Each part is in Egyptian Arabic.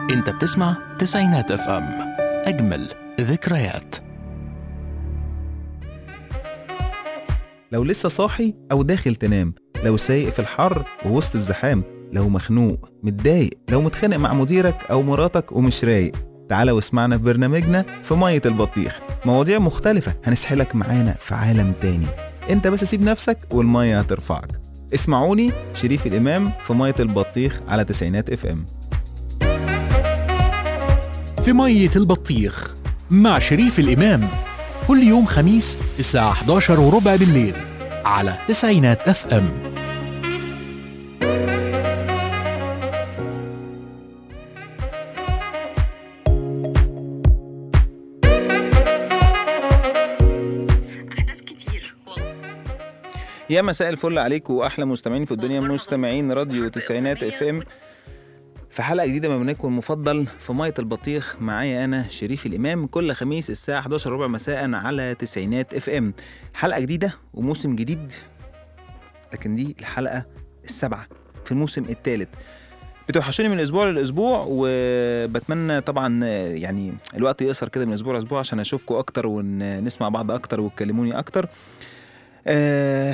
انت بتسمع تسعينات اف ام اجمل ذكريات لو لسه صاحي أو داخل تنام لو سايق في الحر ووسط الزحام لو مخنوق متضايق لو متخانق مع مديرك أو مراتك ومش رايق تعالى واسمعنا في برنامجنا في مية البطيخ مواضيع مختلفة هنسحلك معانا في عالم تاني انت بس سيب نفسك والمية هترفعك اسمعوني شريف الإمام في مية البطيخ على تسعينات اف ام في مية البطيخ مع شريف الإمام كل يوم خميس الساعة 11 وربع بالليل على تسعينات اف ام احداث كتير والله يا مساء الفل عليكم واحلى مستمعين في الدنيا مستمعين راديو تسعينات اف ام في حلقه جديده من برنامجكم المفضل في ميه البطيخ معايا انا شريف الامام كل خميس الساعه 11 ربع مساء على تسعينات اف ام حلقه جديده وموسم جديد لكن دي الحلقه السابعه في الموسم الثالث بتوحشوني من اسبوع لاسبوع وبتمنى طبعا يعني الوقت يقصر كده من اسبوع لاسبوع عشان اشوفكم اكتر ونسمع بعض اكتر وتكلموني اكتر آه،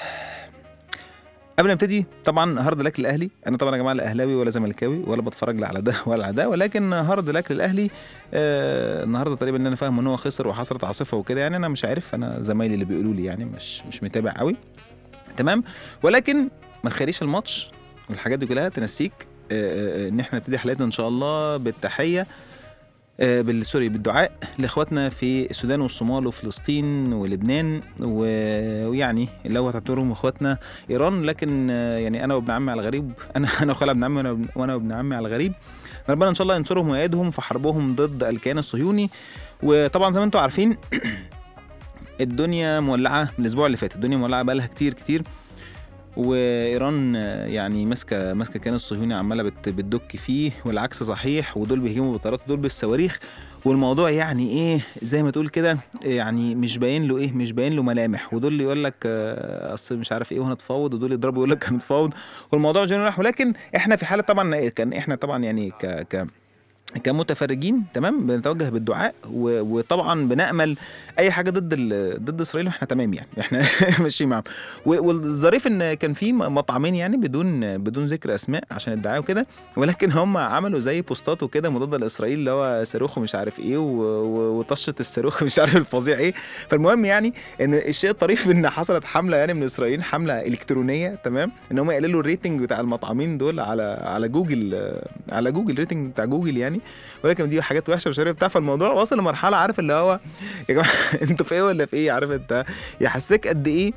قبل ما ابتدي طبعا هارد لك للاهلي انا طبعا يا جماعه لا اهلاوي ولا زملكاوي ولا بتفرج لا على ده ولا على ده ولكن هارد لك للاهلي آه النهارده تقريبا ان انا فاهم ان هو خسر وحصلت عاصفه وكده يعني انا مش عارف انا زمايلي اللي بيقولوا لي يعني مش مش متابع قوي تمام ولكن ما تخليش الماتش والحاجات دي كلها تنسيك آه، آه، ان احنا نبتدي حلقتنا ان شاء الله بالتحيه آه، بال سوري بالدعاء لاخواتنا في السودان والصومال وفلسطين ولبنان و- ويعني لو هتعتبرهم اخواتنا ايران لكن آه، يعني انا وابن عمي على الغريب انا انا وخال ابن عمي وانا وابن- وانا وابن عمي على الغريب ربنا ان شاء الله ينصرهم ويأيدهم في حربهم ضد الكيان الصهيوني وطبعا زي ما انتم عارفين الدنيا مولعه من الاسبوع اللي فات الدنيا مولعه بقالها كتير كتير وايران آه، يعني ماسكه ماسكه الكيان الصهيوني عماله بت- بتدك فيه والعكس صحيح ودول بيهجموا بالطيارات ودول بالصواريخ والموضوع يعني ايه زي ما تقول كده يعني مش باين له ايه مش باين له ملامح ودول اللي يقول لك آه، اصل مش عارف ايه وهنتفاوض ودول يضربوا يقول لك هنتفاوض والموضوع جاي راح ولكن احنا في حاله طبعا كان احنا طبعا يعني ك ك كمتفرجين تمام بنتوجه بالدعاء و- وطبعا بنامل اي حاجه ضد ال- ضد اسرائيل احنا تمام يعني احنا ماشيين معاهم و- والظريف ان كان في مطعمين يعني بدون بدون ذكر اسماء عشان الدعايه وكده ولكن هم عملوا زي بوستات وكده مضاده لاسرائيل اللي هو صاروخ ومش عارف ايه و- و- وطشه الصاروخ مش عارف الفظيع ايه فالمهم يعني ان الشيء الطريف ان حصلت حمله يعني من الاسرائيليين حمله الكترونيه تمام ان هم يقللوا الريتنج بتاع المطعمين دول على على جوجل آه، على جوجل الريتنج بتاع جوجل يعني ولكن دي حاجات وحشه مش عارف بتاع فالموضوع وصل لمرحله عارف اللي هو يا جماعه انتوا في ايه ولا في ايه عارف انت يحسسك قد ايه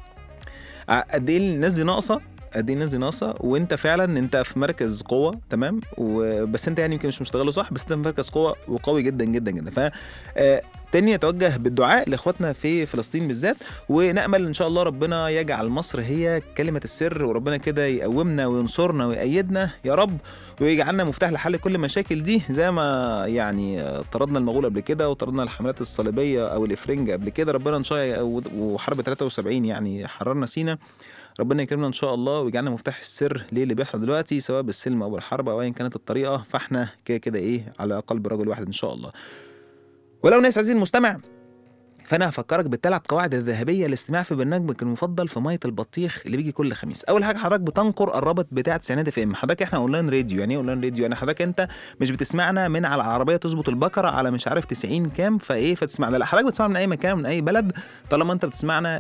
ع- قد ايه الناس دي ناقصه قد ايه الناس دي ناقصه وانت فعلا انت في مركز قوه تمام وبس انت يعني يمكن مش مستغله صح بس انت في مركز قوه وقوي جدا جدا جدا ف آه، تاني نتوجه بالدعاء لاخواتنا في فلسطين بالذات ونامل ان شاء الله ربنا يجعل مصر هي كلمه السر وربنا كده يقومنا وينصرنا ويأيدنا يا رب ويجعلنا مفتاح لحل كل المشاكل دي زي ما يعني آه، طردنا المغول قبل كده وطردنا الحملات الصليبيه او الافرنج قبل كده ربنا ان شاء الله وحرب 73 يعني حررنا سينا ربنا يكرمنا ان شاء الله ويجعلنا مفتاح السر للي بيحصل دلوقتي سواء بالسلم او بالحرب او ايا كانت الطريقه فاحنا كده كده ايه على قلب رجل واحد ان شاء الله ولو ناس عزيزي المستمع فانا هفكرك بالثلاث قواعد الذهبيه للاستماع في برنامجك المفضل في ميه البطيخ اللي بيجي كل خميس اول حاجه حضرتك بتنقر الرابط بتاع تسعينات اف ام حضرتك احنا اونلاين راديو يعني ايه اونلاين راديو يعني حضرتك انت مش بتسمعنا من على العربيه تظبط البكره على مش عارف 90 كام فايه فتسمعنا لا حضرتك بتسمعنا من اي مكان من اي بلد طالما انت بتسمعنا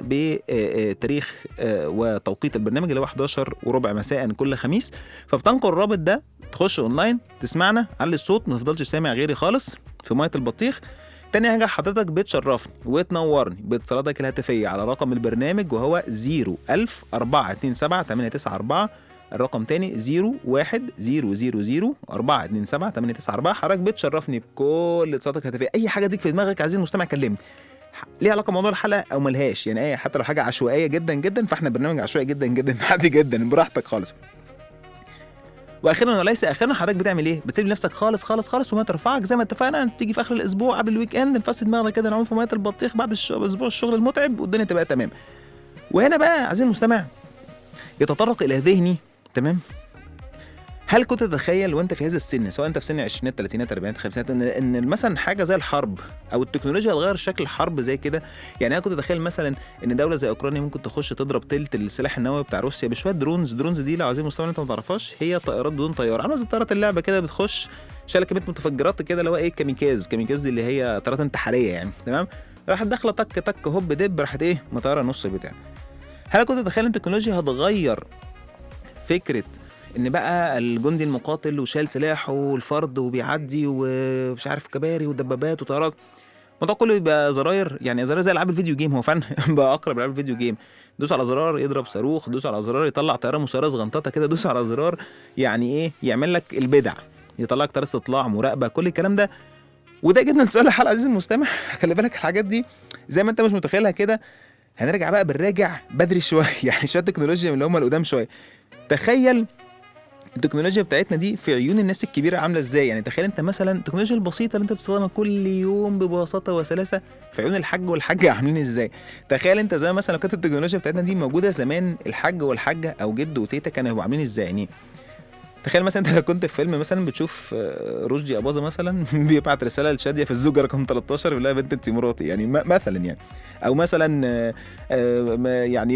بتاريخ وتوقيت البرنامج اللي هو 11 وربع مساء كل خميس فبتنقر الرابط ده تخش اونلاين تسمعنا علي الصوت ما تفضلش سامع غيري خالص في ميه البطيخ تاني حاجة حضرتك بتشرفني وتنورني باتصالاتك الهاتفية على رقم البرنامج وهو 01000 427 894 الرقم تاني 01 000 427 894 حضرتك بتشرفني بكل اتصالاتك الهاتفية أي حاجة تيجي في دماغك عايزين المستمع كلمني ليها علاقه بموضوع الحلقه او ملهاش يعني ايه حتى لو حاجه عشوائيه جدا جدا فاحنا برنامج عشوائي جدا جدا عادي جدا براحتك خالص واخيرا وليس اخيرا حضرتك بتعمل ايه؟ بتسيب نفسك خالص خالص خالص وما ترفعك زي ما اتفقنا تيجي في اخر الاسبوع قبل الويك اند نفسد دماغنا كده نعوم في ميه البطيخ بعد الشغل اسبوع الشغل المتعب والدنيا تبقى تمام. وهنا بقى عزيزي المستمع يتطرق الى ذهني تمام؟ هل كنت تتخيل وانت في هذا السن سواء انت في سن العشرينات الثلاثينات الاربعينات الخمسينات ان ان مثلا حاجه زي الحرب او التكنولوجيا هتغير شكل الحرب زي كده يعني انا كنت اتخيل مثلا ان دوله زي اوكرانيا ممكن تخش تضرب تلت السلاح النووي بتاع روسيا بشويه درونز درونز دي لو عايزين مستوى انت ما تعرفهاش هي طائرات بدون طيار عامله زي طيارات اللعبه كده بتخش شايله كميه متفجرات كده اللي هو ايه كاميكاز كاميكاز دي اللي هي طيارات انتحاريه يعني تمام راحت داخله تك تك هوب دب راحت ايه مطيره نص البتاع هل كنت تتخيل ان التكنولوجيا هتغير فكره ان بقى الجندي المقاتل وشايل سلاحه والفرد وبيعدي ومش عارف كباري ودبابات وطيارات الموضوع كله يبقى زراير يعني زراير زي العاب الفيديو جيم هو فعلا بقى اقرب لعب الفيديو جيم دوس على زرار يضرب صاروخ دوس على زرار يطلع طياره مسيره صغنططه كده دوس على زرار يعني ايه يعمل لك البدع يطلع لك طياره استطلاع مراقبه كل الكلام ده وده جبنا لسؤال الحلقه عزيزي المستمع خلي بالك الحاجات دي زي ما انت مش متخيلها كده هنرجع بقى بنراجع بدري شويه يعني شويه تكنولوجيا من اللي هم القدام شويه تخيل التكنولوجيا بتاعتنا دي في عيون الناس الكبيره عامله ازاي يعني تخيل انت مثلا التكنولوجيا البسيطه اللي انت بتستخدمها كل يوم ببساطه وسلاسه في عيون الحاج والحاجه عاملين ازاي تخيل انت زمان مثلا لو كانت التكنولوجيا بتاعتنا دي موجوده زمان الحاج والحاجه او جد وتيتا كانوا هيبقوا عاملين ازاي يعني تخيل مثلا انت لو كنت في فيلم مثلا بتشوف آه، رشدي اباظه مثلا بيبعت رساله لشاديه في الزوجه رقم 13 يقول لها بنت انت مراتي يعني م- مثلا يعني او مثلا آه، آه، ما يعني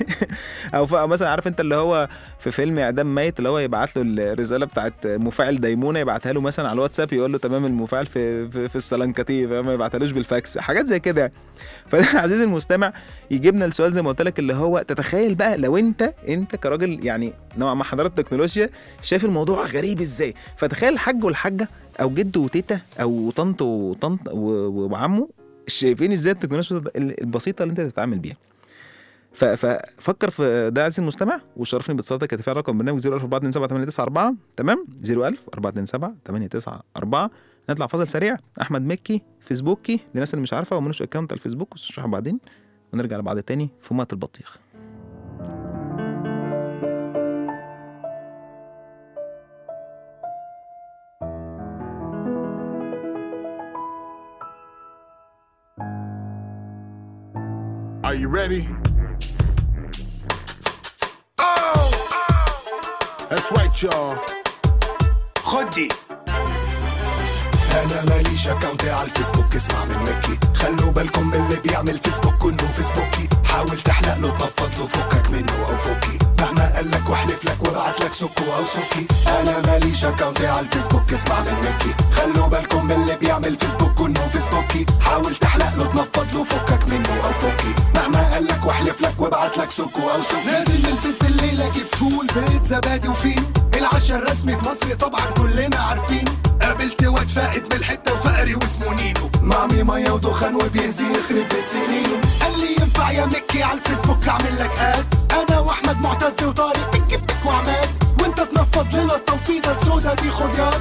او ف- أو مثلا عارف انت اللي هو في فيلم اعدام ميت اللي هو يبعت له الرساله بتاعت مفاعل ديمونه يبعتها له مثلا على الواتساب يقول له تمام المفاعل في في, في السلنكتيه فما يبعتهالوش بالفاكس حاجات زي كده فده عزيزي المستمع يجيبنا السؤال زي ما قلت لك اللي هو تتخيل بقى لو انت انت كراجل يعني نوعا ما حضرت التكنولوجيا شايف الموضوع غريب ازاي فتخيل الحاج والحاجه او جد وتيتا او طنط وطنط و- وعمه شايفين ازاي التكنولوجيا البسيطه اللي انت تتعامل بيها ف- ففكر في ده عزيزي المستمع وشرفني باتصالاتك يا رقم برنامج 01427 تمام 01000 427 894 نطلع فاصل سريع احمد مكي فيسبوكي للناس اللي مش عارفه هو ملوش اكونت على الفيسبوك بس اشرحه بعدين ونرجع لبعض تاني في مات البطيخ Are you ready? Oh! That's right, y'all. خدي انا ماليش اكونت على الفيسبوك اسمع من مكي خلوا بالكم من اللي بيعمل فيسبوك كله فيسبوكي حاول تحلق له تنفض له فكك منه او فكي مهما قال لك واحلف لك وابعت لك سكو او سكي انا ماليش اكونت على الفيسبوك اسمع من مكي خلوا بالكم من اللي بيعمل فيسبوك كله فيسبوكي حاول تحلق له تنفض له فكك منه او فكي مهما قال لك واحلف لك وابعت لك سكو او سكي نازل من البيت بالليل اجيب فول بيت زبادي وفين العشاء الرسمي في مصر طبعا كلنا عارفين قابلت واد فائد من الحته وفقري واسمه نينو معمي ميه ودخان وبيزي يخرب بيت سنينه قال لي ينفع يا مكي على الفيسبوك اعمل لك اد انا واحمد معتز وطارق بك بك وعماد وانت تنفض لنا التنفيضه السودا دي خد ياد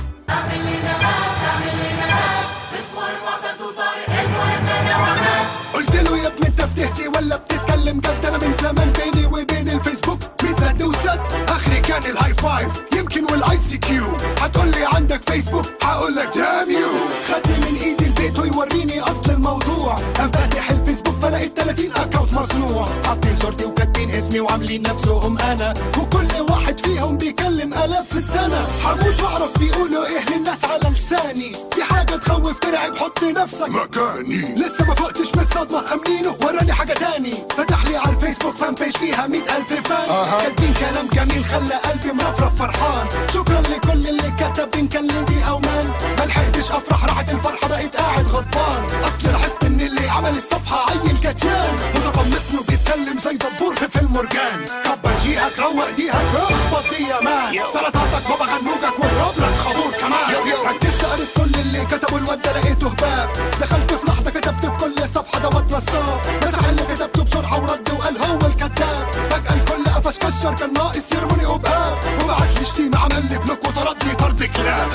قلت له يا ابني انت بتهزي ولا بتتكلم جد انا من زمان بيني وبين الفيسبوك ميتزد وزد اخري كان الهاي فايف يمكن والاي سي كيو هتقول لي عندك فيسبوك هقول لك دام يو خدني من ايدي البيت ويوريني اصل الموضوع قام فاتح الفيسبوك فلقيت 30 اكونت مصنوع حاطين صورتي وكاتبين اسمي وعاملين نفسهم انا وكل واحد فيهم بيكلم الاف في السنه هموت واعرف بيقولوا ايه للناس على لساني دي حاجه تخوف ترعب حط نفسك مكاني لسه ما فقتش من الصدمة أمنينه وراني حاجة تاني فتح لي على الفيسبوك فان بيج فيها مئة ألف فان كاتبين كلام جميل خلى قلبي مرفرف فرحان شكرا لكل اللي كتب إن كان ليدي أو مان ما لحقتش أفرح راحت الفرحة بقيت قاعد غضبان أصل لاحظت إن اللي عمل الصفحة عيل كتيان متقمصني وبيتكلم زي دبور في فيلم مرجان كبر جيهك روق ديهك اخبط دي يا مان سلطاتك بابا غنوجك واضرب لك خابور كمان ركزت قريت كل اللي كتبوا الواد ده لقيته هباب دخلت في لحظه كتبت في كل صفحه ده واد نصاب مسح اللي كتبته بسرعه ورد وقال هو الكذاب فجاه الكل قفش كشر كان ناقص يرموني قباب وبعت لي شتيمه عمل لي بلوك وطردني طرد كلاب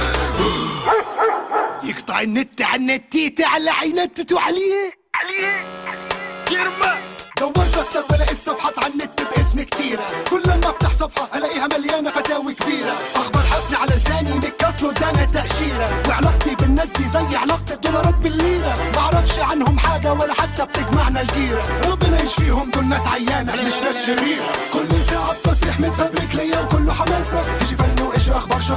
يقطع النت على النت على عينتت وعليه عليه كرمه دورت اكتر ولقيت صفحات على النت باسم كتيرة كل ما افتح صفحة الاقيها مليانة فتاوي كبيرة اخبار حصري على لساني متكسلو ادانا التأشيرة وعلاقتي بالناس دي زي علاقة الدولارات بالليرة معرفش عنهم حاجة ولا حتى بتجمعنا الجيرة ربنا يشفيهم دول ناس عيانة مش ناس شريرة كل ساعة بتصريح متفبرك ليا وكله حماسة ايش فن وايش اخبار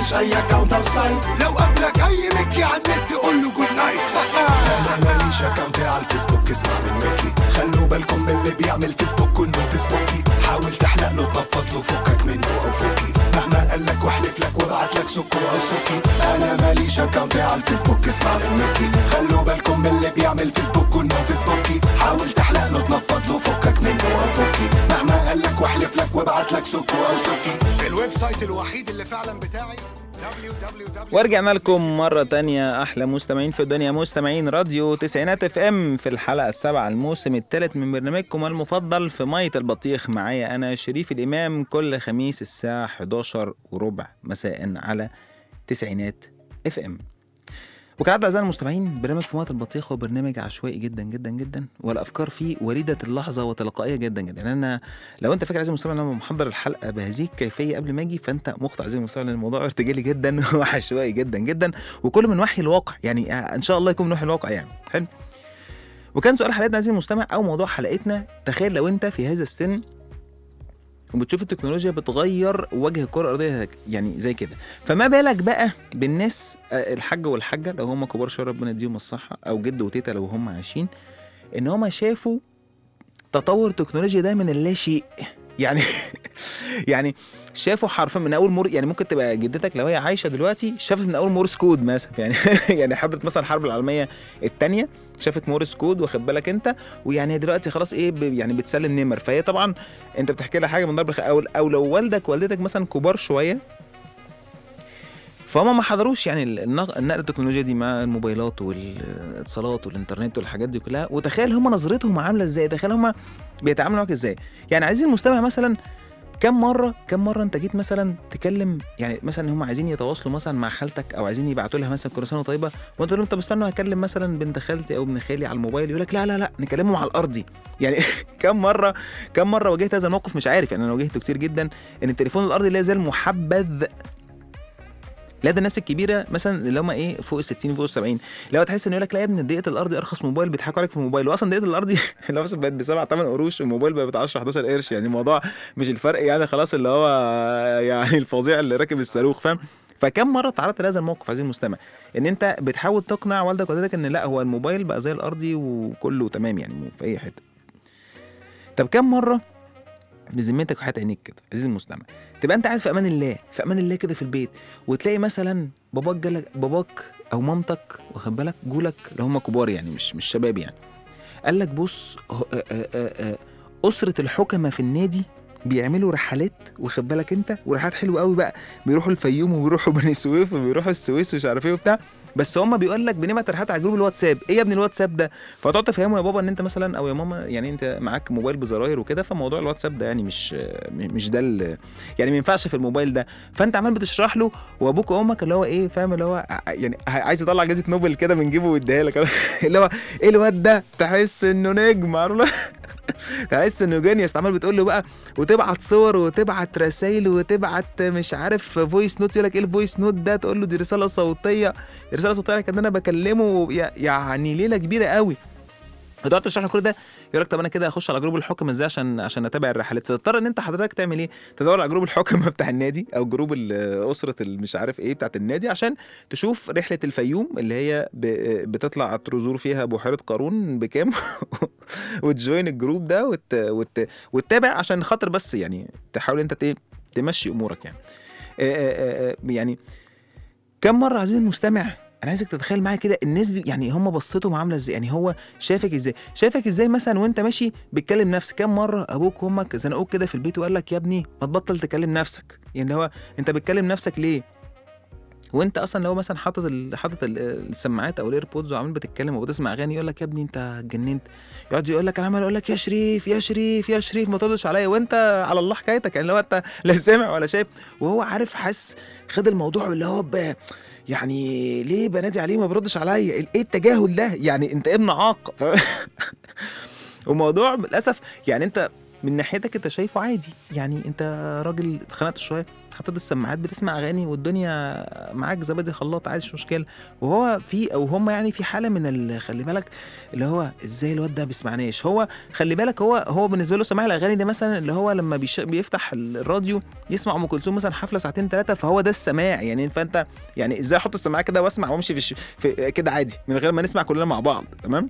ماليش اي اكونت او سايت لو قابلك اي مكي على النت قول له جود نايت انا ماليش اكونت على الفيسبوك اسمع من مكي خلوا بالكم من اللي بيعمل فيسبوك انه فيسبوكي حاول تحلق له تنفض له فكك منه او فكي مهما قال لك واحلف لك وابعت لك سكو او سكي انا ماليش اكونت على الفيسبوك اسمع من مكي خلوا بالكم من اللي بيعمل فيسبوك انه فيسبوكي حاول تحلق له تنفض له فكك منه او فكي مهما قال لك واحلف لك وابعت لك سكو او سكي الويب سايت الوحيد اللي فعلا بتاعي www ورجعنا لكم مرة تانية أحلى مستمعين في الدنيا مستمعين راديو تسعينات اف ام في الحلقة السابعة الموسم الثالث من برنامجكم المفضل في مية البطيخ معايا أنا شريف الإمام كل خميس الساعة 11 وربع مساء على تسعينات اف ام وكالعادة أعزائي المستمعين برنامج في مية البطيخ هو برنامج عشوائي جدا جدا جدا والأفكار فيه وليدة اللحظة وتلقائية جدا جدا يعني أنا لو أنت فاكر عزيزي المستمع إن أنا محضر الحلقة بهذه الكيفية قبل ما أجي فأنت مخطئ عزيزي المستمع لأن الموضوع ارتجالي جدا وعشوائي جدا جدا وكله من وحي الواقع يعني آه، إن شاء الله يكون من وحي الواقع يعني حلو وكان سؤال حلقتنا عزيزي المستمع أو موضوع حلقتنا تخيل لو أنت في هذا السن وبتشوف التكنولوجيا بتغير وجه الكره الارضيه يعني زي كده فما بالك بقى بالناس آه، الحاج والحاجه لو هم كبار شويه ربنا يديهم الصحه او جد وتيتا لو هم عايشين ان هم شافوا تطور التكنولوجيا ده من اللا شيء يعني يعني شافوا حرفيا من اول مور يعني ممكن تبقى جدتك لو هي عايشه دلوقتي شافت من اول مورس كود مثلا يعني يعني حضرت مثلا الحرب العالميه الثانيه شافت مورس كود واخد بالك انت ويعني هي دلوقتي خلاص ايه ب- يعني بتسلم نمر فهي طبعا انت بتحكي لها حاجه من ضرب الخ... او او لو والدك والدتك مثلا كبار شويه فهم ما حضروش يعني النق- النقله التكنولوجيا دي مع الموبايلات والاتصالات والانترنت والحاجات دي كلها وتخيل هم نظرتهم عامله ازاي تخيل هم بيتعاملوا معاك ازاي يعني عزيزي المستمع مثلا كم مره كم مره انت جيت مثلا تكلم يعني مثلا هم عايزين يتواصلوا مثلا مع خالتك او عايزين يبعتوا لها مثلا كل سنه وأنت طيبه وانت تقول لهم طب استنوا هكلم مثلا بنت خالتي او ابن خالي على الموبايل يقول لك لا لا لا نكلمهم على الارضي يعني كم مره كم مره واجهت هذا الموقف مش عارف يعني انا واجهته كتير جدا ان التليفون الارضي لا يزال محبذ لا ده الناس الكبيره مثلا اللي هم ايه فوق ال 60 فوق ال 70 لو تحس ان يقول لك لا يا ابني دقيقه الارضي ارخص موبايل بيضحكوا عليك في الموبايل واصلا دقيقه الارضي اللي هو مثلا بقت ب 7 8 قروش والموبايل بقى ب 10 11 قرش يعني الموضوع مش الفرق يعني خلاص اللي هو يعني الفظيع اللي راكب الصاروخ فاهم فكم مره تعرضت لهذا الموقف عزيزي المستمع ان انت بتحاول تقنع والدك ووالدتك ان لا هو الموبايل بقى زي الارضي وكله تمام يعني في اي حته طب كم مره بذمتك وحياة عينيك كده عزيزي المستمع تبقى انت قاعد في امان الله في امان الله كده في البيت وتلاقي مثلا باباك جالك باباك او مامتك واخد بالك جولك اللي هم كبار يعني مش مش شباب يعني قال لك بص ه- آه، آه، آه، آه، اسره الحكمه في النادي بيعملوا رحلات واخد بالك انت ورحلات حلوه قوي بقى بيروحوا الفيوم وبيروحوا بني سويف وبيروحوا السويس ومش عارف ايه وبتاع بس هم بيقول لك بنبعت رحلات على جروب الواتساب ايه يا ابني الواتساب ده فتقعد تفهمه يا بابا ان انت مثلا او يا ماما يعني انت معاك موبايل بزراير وكده فموضوع الواتساب ده يعني مش مش ده ال- يعني ما ينفعش في الموبايل ده فانت عمال بتشرح له وابوك وامك اللي هو ايه فاهم اللي هو ع- يعني عايز يطلع جائزه نوبل كده من جيبه ويديها لك اللي هو ايه الواد ده تحس انه نجم عارف تحس انه جينيوس عمال بتقول له بقى وتبعت صور وتبعت رسائل وتبعت مش عارف فويس نوت يقول لك ايه الفويس نوت ده تقول له دي رساله صوتيه رساله صوتيه كان انا بكلمه يع- يعني ليله كبيره قوي فتقعد تشرح له كل ده يقول لك طب انا كده اخش على جروب الحكم ازاي عشان عشان اتابع الرحلات فتضطر ان انت حضرتك تعمل ايه تدور على جروب الحكم بتاع النادي او جروب ال- اسره المش عارف ايه بتاعت النادي عشان تشوف رحله الفيوم اللي هي ب- بتطلع تزور فيها بحيره قارون بكام وتجوين الجروب ده وت... وت... وتتابع عشان خاطر بس يعني تحاول انت ت- تمشي امورك يعني آه، آه، آه، يعني كم مره عزيزي المستمع انا عايزك تتخيل معايا كده الناس دي يعني هم بصتهم عامله ازاي يعني هو شافك ازاي شافك ازاي مثلا وانت ماشي بتكلم نفسك كم مره ابوك وامك زنقوك كده في البيت وقال لك يا ابني ما تبطل تكلم نفسك يعني هو انت بتكلم نفسك ليه وانت اصلا لو مثلا حاطط ال- حاطط ال- السماعات او الايربودز وعمال بتتكلم وبتسمع اغاني يقول لك يا ابني انت اتجننت يقعد يقول لك انا عمال اقول لك يا شريف يا شريف يا شريف ما تردش عليا وانت على الله حكايتك يعني لو انت لا سامع ولا شايف وهو عارف حس خد الموضوع اللي هو ب... يعني ليه بنادي عليه ما بيردش عليا ايه التجاهل ده يعني انت ابن عاق ف... وموضوع للاسف يعني انت من ناحيتك انت شايفه عادي يعني انت راجل اتخنقت شويه حطيت السماعات بتسمع اغاني والدنيا معاك زبادي خلاط عادي مش مشكله وهو في او هم يعني في حاله من ال- خلي بالك اللي هو ازاي الواد ده بيسمعناش هو خلي بالك هو هو بالنسبه له سماع الاغاني ده مثلا اللي هو لما بيش بيفتح الراديو يسمع ام كلثوم مثلا حفله ساعتين ثلاثه فهو ده السماع يعني فانت يعني ازاي احط السماعه كده واسمع وامشي في, الش... في كده عادي من غير ما نسمع كلنا مع بعض تمام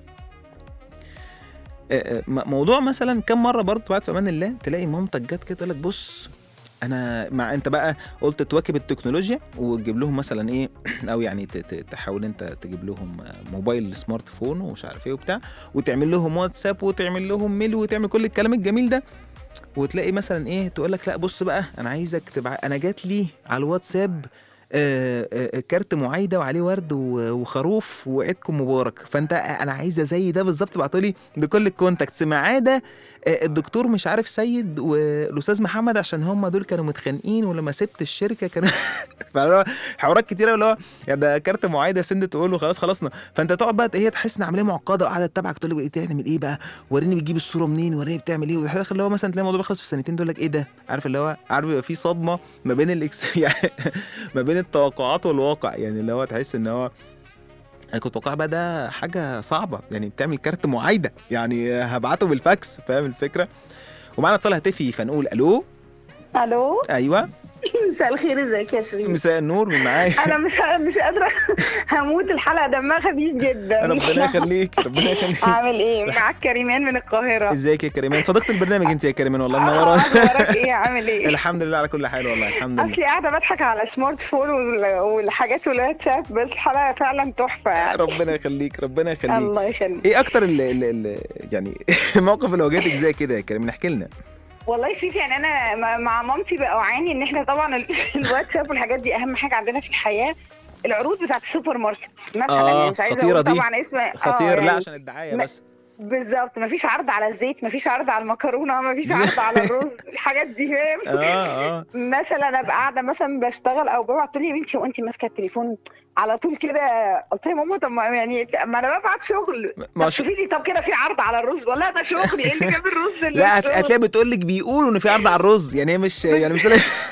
آه، آه، م- موضوع مثلا كم مره برضه بعد في امان الله تلاقي مامتك جت كده تقول لك بص انا مع انت بقى قلت تواكب التكنولوجيا وتجيب لهم مثلا ايه او يعني ت- ت- تحاول انت تجيب لهم آه، موبايل سمارت فون ومش عارف ايه وبتاع وتعمل لهم واتساب وتعمل لهم ميل وتعمل كل الكلام الجميل ده وتلاقي مثلا ايه تقول لك لا بص بقى انا عايزك تبع انا جات لي على الواتساب آه، آه، كارت معايده وعليه ورد و- وخروف وعيدكم مبارك فانت انا عايزه زي ده بالظبط ابعتوا لي بكل الكونتاكتس ما عدا آه، الدكتور مش عارف سيد والاستاذ محمد عشان هم دول كانوا متخانقين ولما سبت الشركه كانوا فاللي هو حوارات كتيره اللي هو يعني ده كارت معايده سند تقول له خلاص خلصنا فانت تقعد بقى هي تحس ان عمليه معقده وقاعده تتابعك تقول له ايه تعمل ايه بقى وريني بتجيب الصوره منين وريني بتعمل ايه وفي الاخر اللي هو مثلا تلاقي الموضوع بيخلص في سنتين تقول لك ايه ده عارف اللي هو عارف يبقى في صدمه ما بين الاكس يعني ما بين التوقعات والواقع يعني اللي هو تحس ان هو انا كنت متوقع بقى ده حاجه صعبه يعني بتعمل كارت معايده يعني هبعته بالفاكس فاهم الفكره ومعانا اتصال هاتفي فنقول الو الو ايوه مساء الخير ازيك يا شيرين مساء النور من معايا انا مش مش قادره هموت الحلقه دمها خفيف جدا ربنا يخليك ربنا يخليك عامل ايه معاك كريمان من القاهره ازيك يا كريمان صديقه البرنامج انت يا كريمان والله آه، منوره اخبارك ايه عامل ايه الحمد لله على كل حال والله الحمد لله اصلي قاعده بضحك على سمارت فون وال- والحاجات والواتساب بس الحلقه فعلا تحفه يعني ربنا يخليك ربنا يخليك الله يخليك ايه اكتر ال ال ال يعني الموقف اللي واجهتك زي كده يا كريم احكي لنا والله شوف يعني انا مع- مع مامتي بقى اعاني ان احنا طبعا ال- الواتساب والحاجات دي اهم حاجه عندنا في الحياه العروض بتاعت السوبر ماركت مثلا آه، يعني مش عايزه خطيرة اقول دي. طبعا اسم آه، خطير لا يعني عشان الدعايه ما- بس بالظبط مفيش عرض على الزيت مفيش عرض على المكرونه مفيش عرض على الرز الحاجات دي فاهم اه اه مثلا ابقى قاعده مثلا بشتغل او ببعت تقول لي يا بنتي وانت ماسكه التليفون على طول كده قلت لها يا ماما طب ما يعني ما انا ببعت شغل ما طب شو- شوفي لي طب كده في عرض على الرز ولا ده شغلي ايه اللي جاب الرز اللي لا هت- الشغل؟ هتلاقي بتقول لك بيقولوا ان في عرض على الرز يعني هي مش يعني مش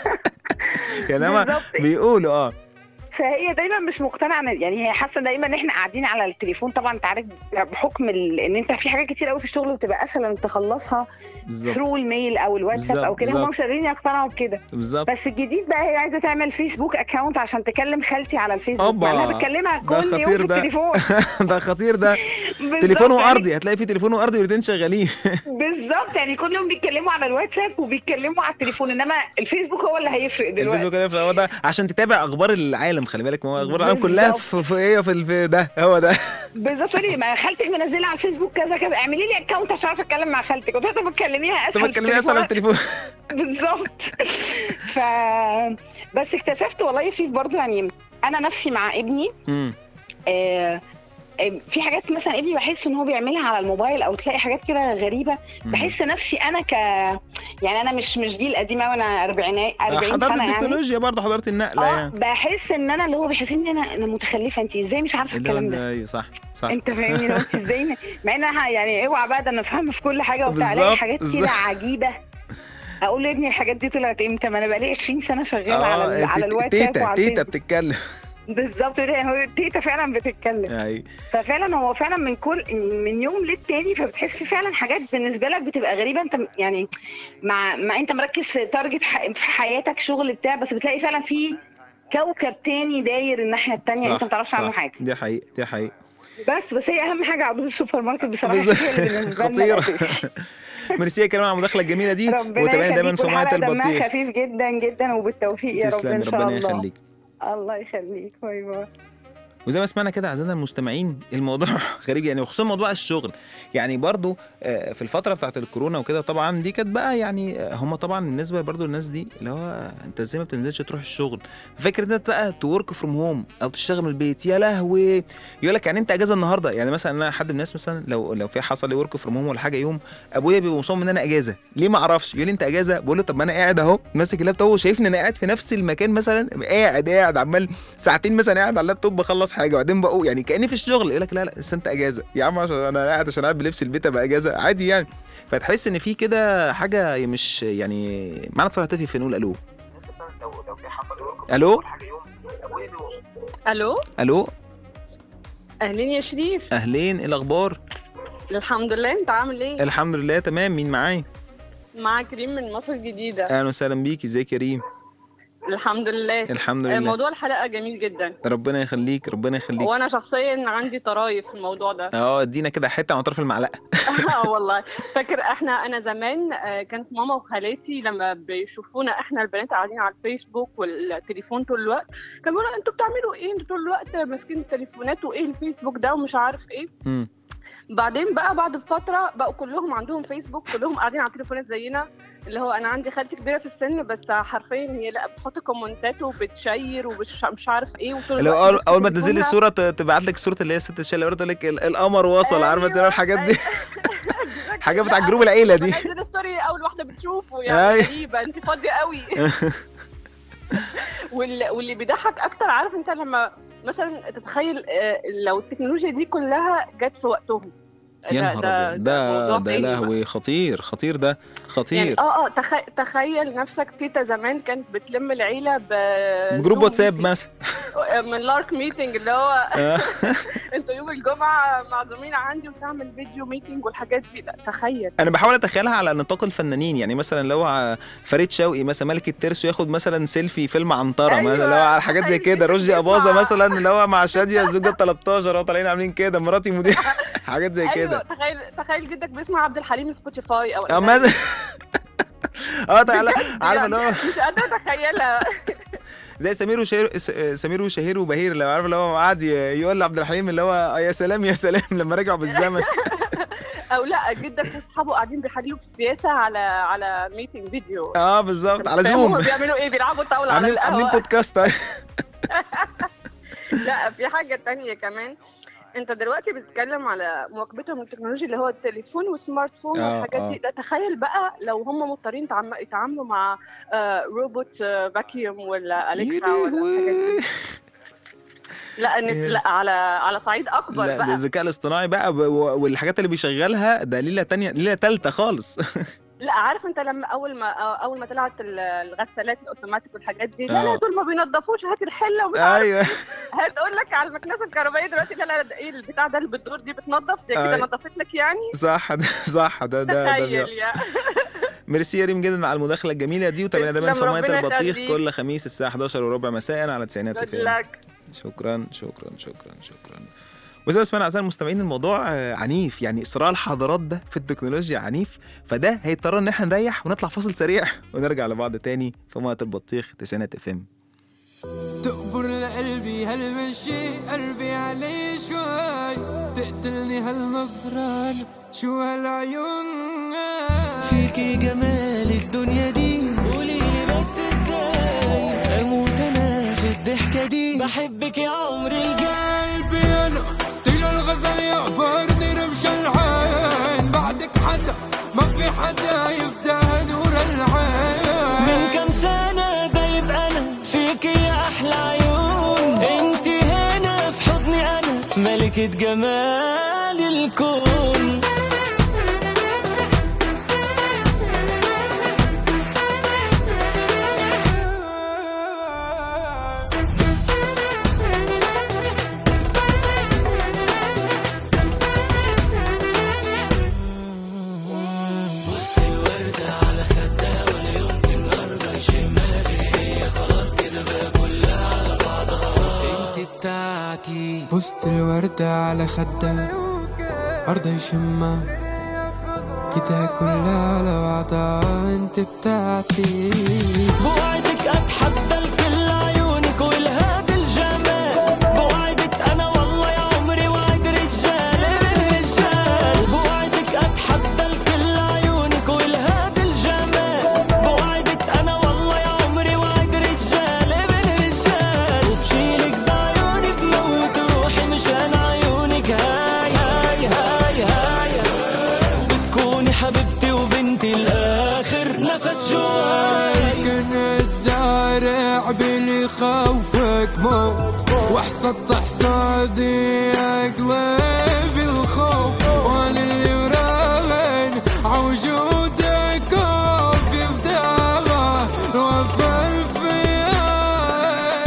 يعني هما بالظبط. بيقولوا اه فهي دايما مش مقتنعه إن- يعني هي حاسه دايما ان احنا قاعدين على التليفون طبعا انت عارف بحكم ال... ان انت في حاجات كتير قوي في الشغل بتبقى اسهل انك تخلصها بالظبط ثرو الميل او الواتساب بالظبط، او كده هم بالظبط. مش قادرين يقتنعوا بكده بالظبط بس الجديد بقى هي عايزه تعمل فيسبوك اكونت عشان تكلم خالتي على الفيسبوك أوبا. مع انها بتكلمها ده كل يوم خطير في ده. التليفون ده خطير ده بالظبط تليفونه يعني- ارضي هتلاقي في تليفونه ارضي والاثنين شغالين بالظبط يعني كل يوم بيتكلموا على الواتساب وبيتكلموا على التليفون انما الفيسبوك هو اللي هيفرق دلوقتي الفيسبوك ده هو ده عشان تتابع اخبار العالم خلي بالك ما هو اخبار العالم كلها بالظبط. في في ايه في ال- في ده هو ده بالظبط تقول لي ما خالتك منزله على الفيسبوك كذا كذا اعملي لي اكونت عشان اعرف اتكلم مع خالتك قلت لها طب تكلميها طب اسهل تكلمني اسهل على التليفون بالظبط ف بس اكتشفت والله يا شيف برضو يعني انا نفسي مع ابني مم. آه، آه، في حاجات مثلا ابني بحس ان هو بيعملها على الموبايل او تلاقي حاجات كده غريبه مم. بحس نفسي انا ك يعني انا مش مش جيل قديم أوي، انا اربعينات 40 حضرت سنه يعني التكنولوجيا برضه حضرت النقله اه يعني بحس ان انا اللي هو بيحسسني ان انا انا متخلفه انت ازاي مش عارفه اللي هو الكلام ده ده- ايوه صح صح انت فاهمني لو انت ازاي م- مع ان انا يعني اوعى بقى ده انا فاهمه في كل حاجه وبتاع بالظبط، الاقي حاجات بالظبط. كده عجيبه اقول لابني الحاجات دي طلعت امتى ما انا بقالي 20 سنه شغاله على ال- اه على تيتا- الواتساب تيتا وعلى تيتا الفيسبوك بتتكلم بالظبط كده، يعني هو تيتا فعلا بتتكلم اي ففعلا هو فعلا من كل من يوم للتاني فبتحس في فعلا حاجات بالنسبه لك بتبقى غريبه انت م- يعني مع مع انت مركز في تارجت ح- في حياتك شغل بتاع بس بتلاقي فعلا في كوكب تاني داير الناحيه التانيه انت ما تعرفش عنه حاجه دي حقيقة دي حقيقة بس بس هي اهم حاجه عروض السوبر ماركت بصراحه بالظبط. هي اللي بالنسبه لنا خطيرة الأساسي. ميرسي يا كريم على المداخلة الجميلة دي ربنا وتابعنا دايما يخليك في مية والحلقه دمها البطيخ خفيف جدا جدا وبالتوفيق يا رب تسلم ان شاء ربنا الله يخليك الله يخليك باي باي وزي ما سمعنا كده اعزائنا المستمعين الموضوع غريب يعني وخصوصا موضوع الشغل يعني برضو آه، في الفتره بتاعت الكورونا وكده طبعا دي كانت بقى يعني آه، هم طبعا بالنسبه برضو للناس دي اللي هو انت ازاي ما بتنزلش تروح الشغل فكره ان انت بقى تورك فروم هوم او تشتغل من البيت يا لهوي يقول لك يعني انت اجازه النهارده يعني مثلا انا حد من الناس مثلا لو لو في حصل لي ورك فروم هوم ولا حاجه يوم ابويا بيبقى مصمم ان انا اجازه ليه ما اعرفش يقول لي انت اجازه بقول له طب ما انا قاعد اهو ماسك اللابتوب وشايفني انا قاعد في نفس المكان مثلا قاعد قاعد عمال ساعتين مثلا قاعد على اللابتوب بخلص حاجه وبعدين بقوا يعني كاني في الشغل يقول لك لا لا بس انت اجازه يا عم عشان انا قاعد عشان قاعد بلبس البيت ابقى اجازه عادي يعني فتحس ان في كده حاجه مش يعني معنا اتصال هاتفي في نقول الو الو الو الو اهلين يا شريف اهلين ايه الاخبار الحمد لله انت عامل ايه الحمد لله تمام مين معايا معاك كريم من مصر الجديده اهلا وسهلا بيكي ازيك يا ريم الحمد لله الحمد آه، لله موضوع الحلقه جميل جدا ربنا يخليك ربنا يخليك وانا شخصيا عندي طرايف في الموضوع ده اه ادينا كده حته على طرف المعلقه اه والله فاكر احنا انا زمان آه، كانت ماما وخالاتي لما بيشوفونا احنا البنات قاعدين على الفيسبوك والتليفون طول الوقت كانوا بيقولوا انتوا بتعملوا ايه انتوا طول الوقت ماسكين التليفونات وايه الفيسبوك ده ومش عارف ايه مم. بعدين بقى بعد فتره بقوا كلهم عندهم فيسبوك كلهم قاعدين على التليفونات زينا اللي هو انا عندي خالتي كبيره في السن بس حرفيا هي لا بتحط كومنتات وبتشير ومش مش عارف ايه وطول لو الوقت اول ماسكة اول ما تنزلي تليفونها. الصوره ت- تبعت لك صوره اللي هي ست الشله تقول لك ال- القمر وصل عارفه انت أيوة، الحاجات دي أيوة. حاجات بتاع جروب العيله دي بنزل ستوري اول واحده بتشوفه يعني أيوة. غريبه انت فاضيه قوي واللي, واللي بيضحك اكتر عارف انت لما مثلا تتخيل آه، لو التكنولوجيا دي كلها جت في وقتهم يا ده- نهار ده- ابيض ده ده موضوع ده تاني بقى. لهوي خطير خطير ده يعني خطير اه اه تخ... تخيل نفسك تيتا زمان كانت بتلم العيله ب جروب زوم واتساب ميتنج. مثلا من لارك ميتنج اللي هو آه. انتوا يوم الجمعه معزومين عندي وتعمل فيديو ميتنج والحاجات دي لا تخيل انا بحاول اتخيلها على نطاق الفنانين يعني مثلا لو ع- فريد شوقي مثلا ملك الترسو ياخد مثلا سيلفي فيلم عنتره أيوة. مثلا لو على حاجات زي أيوة. كده رشدي اباظه يطلع. مثلا اللي هو مع شاديه الزوجه ال 13 هو طالعين عاملين كده مراتي مدير حاجات زي ايوه كده تخيل تخيل جدك بيسمع عبد الحليم سبوتيفاي او اه مثلا اه تعالى بجد عارفه اللي هو مش قادره اتخيلها زي سمير وشهير س- سمير وشهير وبهير لو عارف اللي هو قعد ي- يقول لعبد الحليم اللي هو يا سلام يا سلام لما رجعوا بالزمن او لا جدك واصحابه قاعدين بيحللوا في السياسه على على ميتنج فيديو اه بالظبط على فاهم زوم هما بيعملوا ايه بيلعبوا طاوله على عاملين عاملين القهوه بودكاست لا في حاجه تانية كمان انت دلوقتي بتتكلم على مواكبتهم للتكنولوجيا اللي هو التليفون والسمارت فون آه، والحاجات آه. دي ده تخيل بقى لو هم مضطرين يتعم- يتعاملوا مع آه، روبوت آه، فاكيوم ولا اليكسا ولا الحاجات دي لا إن- لا على على صعيد اكبر لا ده بقى الذكاء الاصطناعي بقى ب- و- والحاجات اللي بيشغلها ده ليله تانية ليله تالتة خالص لا عارف انت لما اول ما اول ما طلعت ال- الغسالات الاوتوماتيك والحاجات دي لا آه. لا دول ما بينضفوش هات الحله ومش عارف ايوه هتقول لك على المكنسه الكهربائيه دلوقتي لا لا ده ايه البتاع ده اللي بتدور دي بتنضف دي كده أي. نضفت لك يعني صح ده صح ده ده ده تخيل بيحصل يا ميرسي يا ريم جدا على المداخله الجميله دي وتابعنا دايما في تسلم، ميه ربنا البطيخ يخليك. كل خميس الساعه 11 وربع مساء على تسعينات جود فيلم لك شكرا شكرا شكرا شكرا وزي ما سمعنا اعزائي المستمعين الموضوع آه، عنيف يعني صراع الحضارات ده في التكنولوجيا عنيف فده هيضطر ان احنا نريح ونطلع فاصل سريع ونرجع لبعض تاني في ميه البطيخ تسعينات اف ام تقبر لقلبي هالمشي قلبي علي شوي تقتلني هالنصران شو هالعيون فيكي جمال الدنيا دي قوليلي بس ازاي اموت انا في الضحكة دي بحبك يا عمري القلبي انا ستيل الغزل يعبرني رمش العين بعدك حدا ما في حدا يفتح نور العين من كم سنة دايب انا فيك يا احلى عيون انت هنا في حضني انا ملكة جمال الكون وسط الوردة على خدها ولا يمكن أرضى يشمها غير هي خلاص كده بقى كلها على بعضها انت بتاعتي وسط الوردة على خدها أرضى يشمها كده كلها على بعضها انت بتاعتي بوعدك اتحدى الكل عيونك والهاد الجمال بوعدك انا والله يا عمري وعد رجال ابن رجال بوعدك اتحدى الكل عيونك والهاد الجمال بوعدك انا والله يا عمري وعد رجال ابن رجال وبشيلك بعيوني بموت روحي مشان عيونك هاي هاي هاي هاي بتكوني حبيبتي وبنتي الاخر نفس جواي كنت زارع باللي خوفك موت وحصدت حصادي اقلب الخوف وانا اللي وراهن عوجودك في فتاغة وفر فيها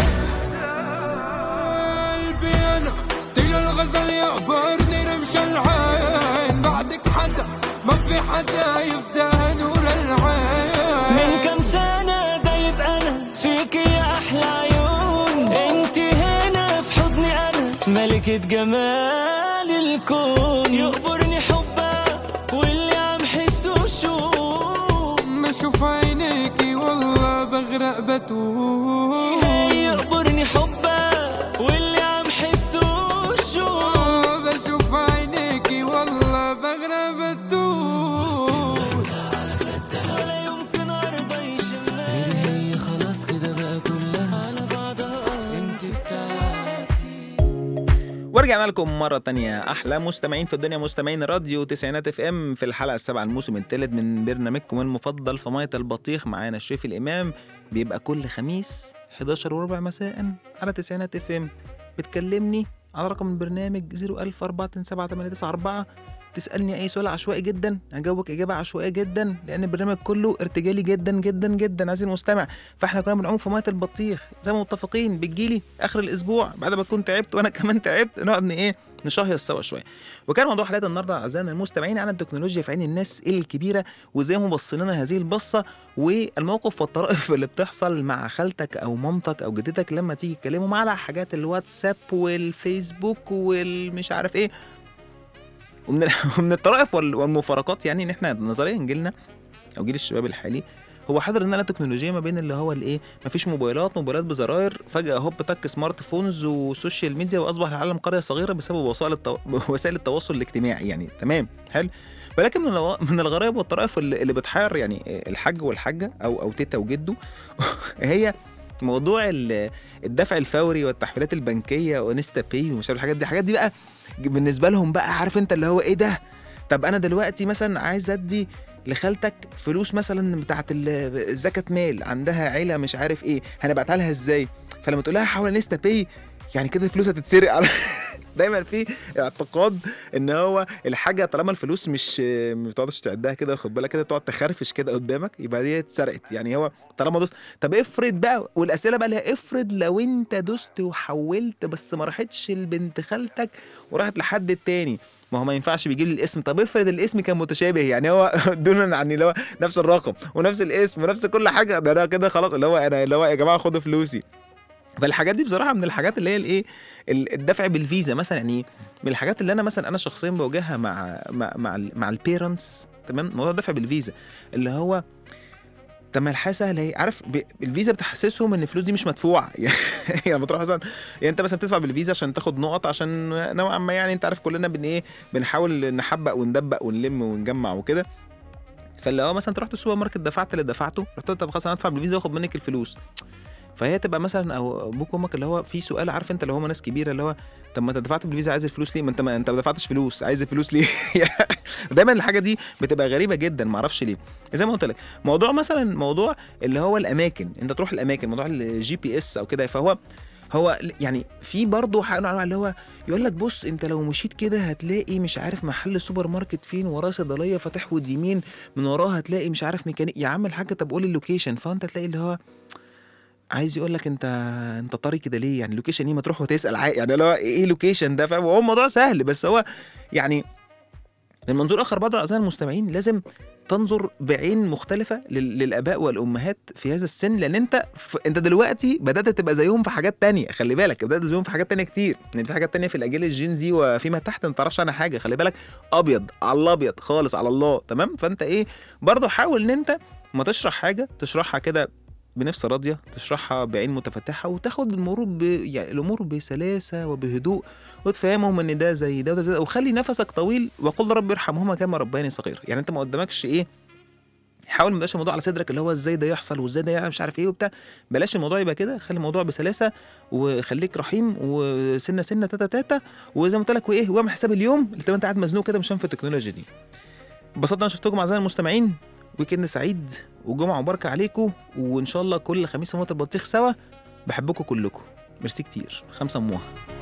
قلبي انا ستيل الغزل يعبرني رمش العين بعدك حدا ما في حدا يفتح نور العين من كم سنة دايب أنا فيك يا أحلى عيون انت هنا في حضني أنا ملكة جمال الكون يقبرني حبك واللي عم حسه شوق ما اشوف عينيكي والله بغرق بتوه يقبرني حبك واللي عم حسه شوق بشوف عينيكي والله بغرق بتوه ولا يمكن أرضى يشمها غير هي خلاص كده بقى كلها على بعضها انت بتاعتي ورجعنا لكم مرة تانية أحلى مستمعين في الدنيا مستمعين راديو تسعينات اف ام في الحلقة السابعة الموسم الثالث من برنامجكم المفضل في مية البطيخ معانا الشريف الإمام بيبقى كل خميس 11 وربع مساء على تسعينات اف ام بتكلمني على رقم البرنامج 004278994 تسألني أي سؤال عشوائي جدا هجاوبك إجابة عشوائية جدا لأن البرنامج كله ارتجالي جدا جدا جدا عايز المستمع فاحنا كنا بنعوم في ميه البطيخ زي ما متفقين بتجيلي اخر الاسبوع بعد ما كنت تعبت وانا كمان تعبت نقعد ن- ايه نشهيص سوا شويه وكان موضوع حلقه النهارده اعزائنا المستمعين عن التكنولوجيا في عين الناس الكبيره وازاي هم باصين لنا هذه البصه والمواقف والطرائف اللي بتحصل مع خالتك او مامتك او جدتك لما تيجي تكلمهم على حاجات الواتساب والفيسبوك والمش عارف ايه ومن ال- ومن الطرائف وال- والمفارقات يعني ان احنا نظريا جيلنا او جيل الشباب الحالي هو حاضر ان انا تكنولوجيا ما بين اللي هو الايه مفيش موبايلات موبايلات بزراير فجاه هوب تك سمارت فونز وسوشيال ميديا واصبح العالم قريه صغيره بسبب وسائل التو... وسائل التواصل الاجتماعي يعني تمام حلو ولكن من الو- من الغرائب والطرائف اللي اللي بتحير يعني الحاج والحاجه او او تيتا وجده هي موضوع ال- الدفع الفوري والتحويلات البنكيه وانستا باي ومش عارف الحاجات دي الحاجات دي بقى بالنسبه لهم بقى عارف انت اللي هو ايه ده طب انا دلوقتي مثلا عايز ادي لخالتك فلوس مثلا بتاعت ال- زكاة مال عندها عيلة مش عارف ايه هنبعتها لها ازاي فلما تقول لها حاول انستا باي يعني كده الفلوس هتتسرق على دايما في اعتقاد ان هو الحاجه طالما الفلوس مش ما بتقعدش تعدها كده خد بالك كده تقعد تخرفش كده قدامك يبقى دي اتسرقت يعني هو طالما دوست طب افرض بقى والاسئله بقى لها افرض لو انت دوست وحولت بس ما راحتش لبنت خالتك وراحت لحد التاني ما هو ما ينفعش بيجيب لي الاسم طب افرض الاسم كان متشابه يعني هو دونا عن اللي هو نفس الرقم ونفس الاسم ونفس كل حاجه ده انا كده خلاص اللي هو انا اللي هو يا جماعه خدوا فلوسي فالحاجات دي بصراحه من الحاجات اللي هي الايه ال- الدفع بالفيزا مثلا يعني من الحاجات اللي انا مثلا انا شخصيا بواجهها مع مع مع, ال- مع البيرنتس تمام موضوع الدفع بالفيزا اللي هو طب ما الحياه سهله اهي عارف ب- الفيزا بتحسسهم ان الفلوس دي مش مدفوعه يعني بتروح مثلا يعني انت مثلا بتدفع بالفيزا عشان تاخد نقط عشان نوعا ما يعني انت عارف كلنا بن ايه بنحاول نحبق وندبق ونلم ونجمع وكده فاللي هو مثلا انت رحت السوبر ماركت دفعت اللي دفعته رحت طب خلاص انا ادفع بالفيزا واخد منك الفلوس فهي تبقى مثلا او ابوك وامك اللي هو في سؤال عارف انت اللي هم ناس كبيره اللي هو طب ما انت دفعت بالفيزا عايز الفلوس ليه؟ ما انت ما انت ما دفعتش فلوس عايز الفلوس ليه؟ دايما الحاجه دي بتبقى غريبه جدا ما اعرفش ليه زي ما قلت لك موضوع مثلا موضوع اللي هو الاماكن انت تروح الاماكن موضوع الجي بي اس او كده فهو هو يعني في برضه حق نوع اللي هو يقول لك بص انت لو مشيت كده هتلاقي مش عارف محل سوبر ماركت فين وراه صيدليه فتحود يمين من وراها هتلاقي مش عارف ميكانيك يا عم الحاجه طب قول اللوكيشن فانت تلاقي اللي هو عايز يقول لك انت انت طري كده ليه يعني لوكيشن ايه ما تروح وتسال عا- يعني اللي هو ايه لوكيشن ده فاهم هو الموضوع سهل بس هو يعني من منظور اخر برضه اعزائي المستمعين لازم تنظر بعين مختلفه لل- للاباء والامهات في هذا السن لان انت ف... انت دلوقتي بدات تبقى زيهم في حاجات تانية خلي بالك بدات زيهم في حاجات تانية كتير يعني في حاجات تانية في الاجيال الجين زي وفيما تحت انت تعرفش عنها حاجه خلي بالك ابيض على الابيض خالص على الله تمام فانت ايه برضه حاول ان انت ما تشرح حاجه تشرحها كده بنفس راضيه تشرحها بعين متفتحه وتاخد الامور ب... يعني الامور بسلاسه وبهدوء وتفهمهم ان ده زي ده وده زي ده وخلي نفسك طويل وقل رب ارحمهما كما ربياني صغير يعني انت ما قدامكش ايه حاول ما تبقاش الموضوع على صدرك اللي هو ازاي ده يحصل وازاي ده يعني مش عارف ايه وبتاع بلاش الموضوع يبقى كده خلي الموضوع بسلاسه وخليك رحيم وسنه سنه تاتا تاتا وزي ما قلت لك وايه واعمل حساب اليوم اللي تبقى انت قاعد مزنوق كده مش فاهم في التكنولوجيا دي انبسطت انا شفتكم اعزائي المستمعين ويكند سعيد وجمعه مباركه عليكم وان شاء الله كل خميس في موت البطيخ سوا بحبكم كلكم ميرسي كتير خمسه موها